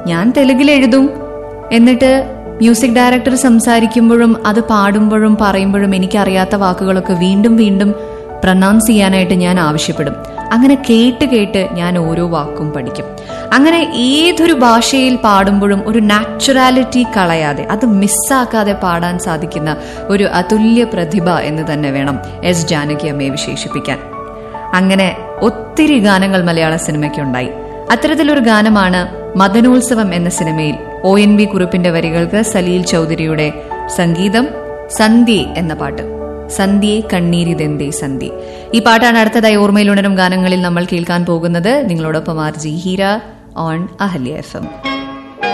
ഞാൻ തെലുങ്കിൽ എഴുതും എന്നിട്ട് മ്യൂസിക് ഡയറക്ടർ സംസാരിക്കുമ്പോഴും അത് പാടുമ്പോഴും പറയുമ്പോഴും എനിക്കറിയാത്ത വാക്കുകളൊക്കെ വീണ്ടും വീണ്ടും പ്രൊനൗൺസ് ചെയ്യാനായിട്ട് ഞാൻ ആവശ്യപ്പെടും അങ്ങനെ കേട്ട് കേട്ട് ഞാൻ ഓരോ വാക്കും പഠിക്കും അങ്ങനെ ഏതൊരു ഭാഷയിൽ പാടുമ്പോഴും ഒരു നാച്ചുറാലിറ്റി കളയാതെ അത് മിസ്സാക്കാതെ പാടാൻ സാധിക്കുന്ന ഒരു അതുല്യ പ്രതിഭ എന്ന് തന്നെ വേണം എസ് ജാനകി അമ്മയെ വിശേഷിപ്പിക്കാൻ അങ്ങനെ ഒത്തിരി ഗാനങ്ങൾ മലയാള സിനിമയ്ക്കുണ്ടായി അത്തരത്തിലൊരു ഗാനമാണ് മദനോത്സവം എന്ന സിനിമയിൽ ഒ എൻ വി കുറുപ്പിന്റെ വരികൾക്ക് സലീൽ ചൗധരിയുടെ സംഗീതം സന്ധ്യ എന്ന പാട്ട് സന്ധ്യയെ കണ്ണീരിതെന്തേ സന്ധ്യ ഈ പാട്ടാണ് അടുത്തതായി ഓർമ്മയിലുണരും ഗാനങ്ങളിൽ നമ്മൾ കേൾക്കാൻ പോകുന്നത് നിങ്ങളോടൊപ്പം R G Heera on Ahalya F M